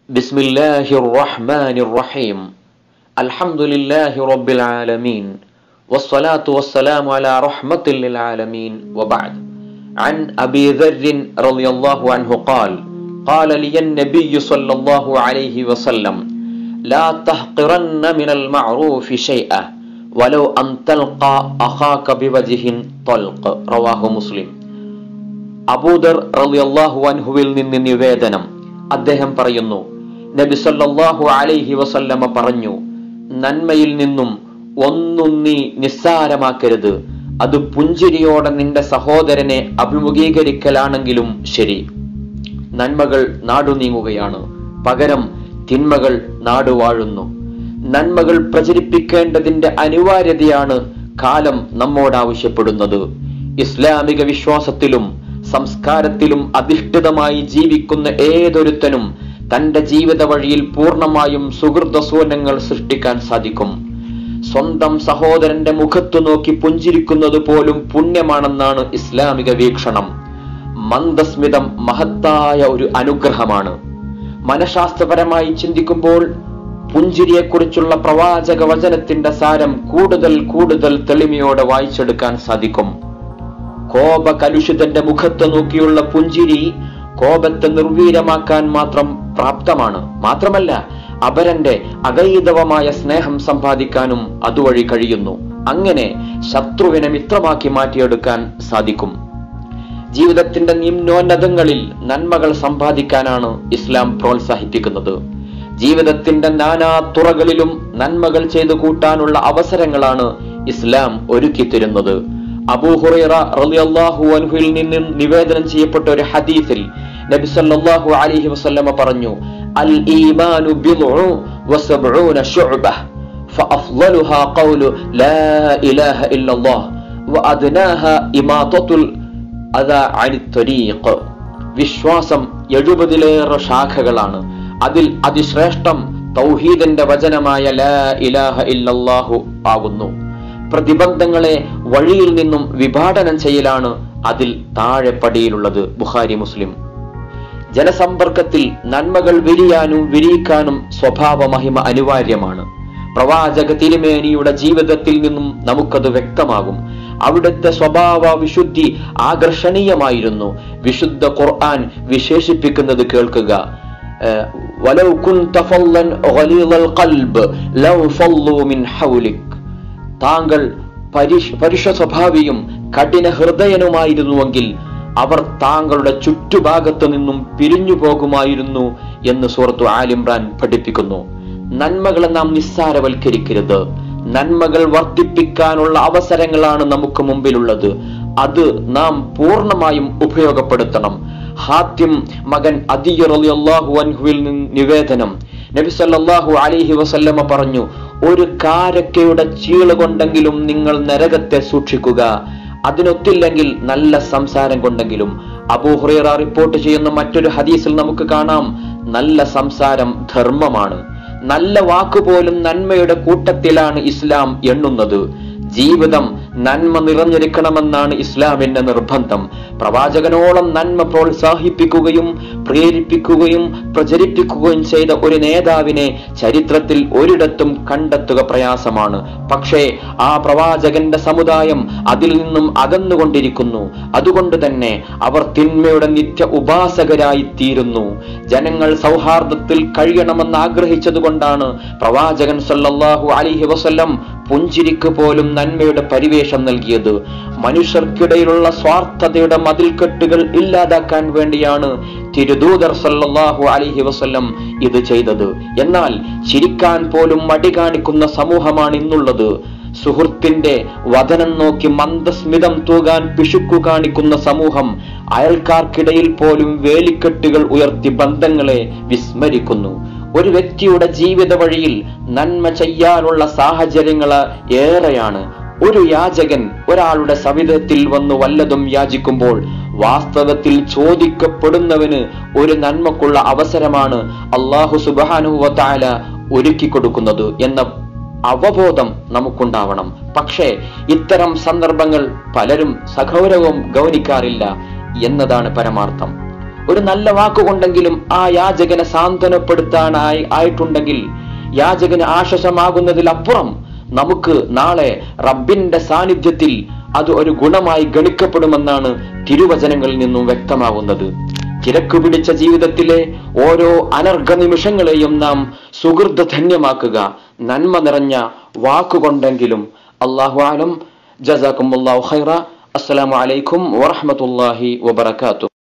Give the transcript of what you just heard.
بسم الله الرحمن الرحيم الحمد لله رب العالمين والصلاة والسلام على رحمة للعالمين وبعد عن أبي ذر رضي الله عنه قال قال لي النبي صلى الله عليه وسلم لا تحقرن من المعروف شيئا ولو أن تلقى أخاك بوجه طلق رواه مسلم അബൂദർ റളിയല്ലാഹു അൻഹുവിൽ നിന്ന് നിവേദനം അദ്ദേഹം പറയുന്നു നബി സല്ലല്ലാഹു അലൈഹി വസല്ലമ പറഞ്ഞു നന്മയിൽ നിന്നും ഒന്നും നീ നിസ്സാരമാക്കരുത് അത് പുഞ്ചിരിയോടെ നിന്റെ സഹോദരനെ അഭിമുഖീകരിക്കലാണെങ്കിലും ശരി നന്മകൾ നാടു നീങ്ങുകയാണ് പകരം തിന്മകൾ നാടുവാഴുന്നു നന്മകൾ പ്രചരിപ്പിക്കേണ്ടതിന്റെ അനിവാര്യതയാണ് കാലം നമ്മോട് ആവശ്യപ്പെടുന്നത് ഇസ്ലാമിക വിശ്വാസത്തിലും സംസ്കാരത്തിലും അധിഷ്ഠിതമായി ജീവിക്കുന്ന ഏതൊരുത്തനും തന്റെ ജീവിത വഴിയിൽ പൂർണ്ണമായും സുഹൃതസൂനങ്ങൾ സൃഷ്ടിക്കാൻ സാധിക്കും സ്വന്തം സഹോദരന്റെ മുഖത്തു നോക്കി പുഞ്ചിരിക്കുന്നത് പോലും പുണ്യമാണെന്നാണ് ഇസ്ലാമിക വീക്ഷണം മന്ദസ്മിതം മഹത്തായ ഒരു അനുഗ്രഹമാണ് മനഃശാസ്ത്രപരമായി ചിന്തിക്കുമ്പോൾ പുഞ്ചിരിയെക്കുറിച്ചുള്ള പ്രവാചക വചനത്തിന്റെ സാരം കൂടുതൽ കൂടുതൽ തെളിമയോടെ വായിച്ചെടുക്കാൻ സാധിക്കും കോപ കലുഷിതന്റെ മുഖത്ത് നോക്കിയുള്ള പുഞ്ചിരി കോപത്തെ നിർവീരമാക്കാൻ മാത്രം പ്രാപ്തമാണ് മാത്രമല്ല അപരന്റെ അഗൈതവമായ സ്നേഹം സമ്പാദിക്കാനും അതുവഴി കഴിയുന്നു അങ്ങനെ ശത്രുവിനെ മിത്രമാക്കി മാറ്റിയെടുക്കാൻ സാധിക്കും ജീവിതത്തിന്റെ നിമ്നോന്നതങ്ങളിൽ നന്മകൾ സമ്പാദിക്കാനാണ് ഇസ്ലാം പ്രോത്സാഹിപ്പിക്കുന്നത് ജീവിതത്തിന്റെ നാനാ തുറകളിലും നന്മകൾ ചെയ്തു കൂട്ടാനുള്ള അവസരങ്ങളാണ് ഇസ്ലാം ഒരുക്കി തരുന്നത് അബൂഹുറൈറ റളിയല്ലാഹു അൻഹുവിൽ നിന്ന് നിവേദനം ചെയ്യപ്പെട്ട ഒരു ഹദീസിൽ നബി സല്ലല്ലാഹു അലൈഹി വസല്ലമ പറഞ്ഞു അൽ ഈമാനു ബിദ്ഉ വസബ്ഊന ശുഅബഹ فأفضلها قول لا إله إلا الله وأدناها إماطة الأذى عن الطريق വിശ്വാസം എഴുപതിലേറെ ശാഖകളാണ് അതിൽ അതിശ്രേഷ്ഠം തൗഹീദിന്റെ വചനമായ ലാ ഇലാഹ ഇല്ലല്ലാഹു ആകുന്നു പ്രതിബന്ധങ്ങളെ വഴിയിൽ നിന്നും വിഭാടനം ചെയ്യലാണ് അതിൽ താഴെ പടിയിലുള്ളത് ബുഖാരി മുസ്ലിം ജനസമ്പർക്കത്തിൽ നന്മകൾ വിരിയാനും വിരിയിക്കാനും സ്വഭാവ മഹിമ അനിവാര്യമാണ് പ്രവാചക തിരുമേനിയുടെ ജീവിതത്തിൽ നിന്നും നമുക്കത് വ്യക്തമാകും അവിടുത്തെ സ്വഭാവ വിശുദ്ധി ആകർഷണീയമായിരുന്നു വിശുദ്ധ ഖുർആൻ വിശേഷിപ്പിക്കുന്നത് കേൾക്കുക ولو كنت فظا غليظ القلب لانفضوا من حولك താങ്കൾ പരിഷ് പരുഷ സ്വഭാവിയും കഠിന ഹൃദയനുമായിരുന്നുവെങ്കിൽ അവർ താങ്കളുടെ ചുറ്റുഭാഗത്തു നിന്നും പിരിഞ്ഞു പോകുമായിരുന്നു എന്ന് സുഹൃത്തു ആലിമ്രാൻ പഠിപ്പിക്കുന്നു നന്മകളെ നാം നിസ്സാരവൽക്കരിക്കരുത് നന്മകൾ വർദ്ധിപ്പിക്കാനുള്ള അവസരങ്ങളാണ് നമുക്ക് മുമ്പിലുള്ളത് അത് നാം പൂർണ്ണമായും ഉപയോഗപ്പെടുത്തണം ഹാത്യം മകൻ അദിയറിയാഹു അൻഹുവിൽ നിന്ന് നിവേദനം നബി സല്ലല്ലാഹു അലൈഹി വസല്ലമ പറഞ്ഞു ഒരു കാരക്കയുടെ ചീള് കൊണ്ടെങ്കിലും നിങ്ങൾ നരകത്തെ സൂക്ഷിക്കുക അതിനൊത്തില്ലെങ്കിൽ നല്ല സംസാരം കൊണ്ടെങ്കിലും അബൂഹുറൈറ റിപ്പോർട്ട് ചെയ്യുന്ന മറ്റൊരു ഹദീസിൽ നമുക്ക് കാണാം നല്ല സംസാരം ധർമ്മമാണ് നല്ല വാക്കുപോലും നന്മയുടെ കൂട്ടത്തിലാണ് ഇസ്ലാം എണ്ണുന്നത് ജീവിതം നന്മ നിറഞ്ഞിരിക്കണമെന്നാണ് ഇസ്ലാമിന്റെ നിർബന്ധം പ്രവാചകനോളം നന്മ പ്രോത്സാഹിപ്പിക്കുകയും പ്രേരിപ്പിക്കുകയും പ്രചരിപ്പിക്കുകയും ചെയ്ത ഒരു നേതാവിനെ ചരിത്രത്തിൽ ഒരിടത്തും കണ്ടെത്തുക പ്രയാസമാണ് പക്ഷേ ആ പ്രവാചകന്റെ സമുദായം അതിൽ നിന്നും അകന്നുകൊണ്ടിരിക്കുന്നു അതുകൊണ്ട് തന്നെ അവർ തിന്മയുടെ നിത്യ ഉപാസകരായി തീരുന്നു ജനങ്ങൾ സൗഹാർദ്ദത്തിൽ കഴിയണമെന്ന് ആഗ്രഹിച്ചതുകൊണ്ടാണ് പ്രവാചകൻ സല്ലല്ലാഹു അലൈഹി വസല്ലം പുഞ്ചിരിക്ക് പോലും നന്മയുടെ പരിവേഷം നൽകിയത് മനുഷ്യർക്കിടയിലുള്ള സ്വാർത്ഥതയുടെ മതിൽക്കെട്ടുകൾ ഇല്ലാതാക്കാൻ വേണ്ടിയാണ് തിരുദൂതർ സല്ലല്ലാഹു അലൈഹി വസല്ലം ഇത് ചെയ്തത് എന്നാൽ ചിരിക്കാൻ പോലും മടി കാണിക്കുന്ന സമൂഹമാണ് ഇന്നുള്ളത് സുഹൃത്തിന്റെ വതനം നോക്കി മന്ദസ്മിതം തൂകാൻ പിശുക്കു കാണിക്കുന്ന സമൂഹം അയൽക്കാർക്കിടയിൽ പോലും വേലിക്കെട്ടുകൾ ഉയർത്തി ബന്ധങ്ങളെ വിസ്മരിക്കുന്നു ഒരു വ്യക്തിയുടെ ജീവിത വഴിയിൽ നന്മ ചെയ്യാനുള്ള സാഹചര്യങ്ങൾ ഏറെയാണ് ഒരു യാചകൻ ഒരാളുടെ സവിധത്തിൽ വന്ന് വല്ലതും യാചിക്കുമ്പോൾ വാസ്തവത്തിൽ ചോദിക്കപ്പെടുന്നവന് ഒരു നന്മക്കുള്ള അവസരമാണ് അള്ളാഹു സുബാനുവല ഒരുക്കി കൊടുക്കുന്നത് എന്ന അവബോധം നമുക്കുണ്ടാവണം പക്ഷേ ഇത്തരം സന്ദർഭങ്ങൾ പലരും സഗൗരവം ഗൗനിക്കാറില്ല എന്നതാണ് പരമാർത്ഥം ഒരു നല്ല വാക്കുകൊണ്ടെങ്കിലും ആ യാചകനെ സാന്ത്വനപ്പെടുത്താനായി ആയിട്ടുണ്ടെങ്കിൽ യാചകന് ആശ്വാസമാകുന്നതിലപ്പുറം നമുക്ക് നാളെ റബ്ബിന്റെ സാന്നിധ്യത്തിൽ അത് ഒരു ഗുണമായി ഗണിക്കപ്പെടുമെന്നാണ് തിരുവചനങ്ങളിൽ നിന്നും വ്യക്തമാകുന്നത് തിരക്ക് പിടിച്ച ജീവിതത്തിലെ ഓരോ അനർഘ നിമിഷങ്ങളെയും നാം സുഹൃത ധന്യമാക്കുക നന്മ നിറഞ്ഞ വാക്കുകൊണ്ടെങ്കിലും അള്ളാഹു ആലം ജസാക്കും അള്ളാഹു ഖൈറ അസ്സലാമു അലൈക്കും വറഹ്മത്തുള്ളാഹി വബറകാതുഹു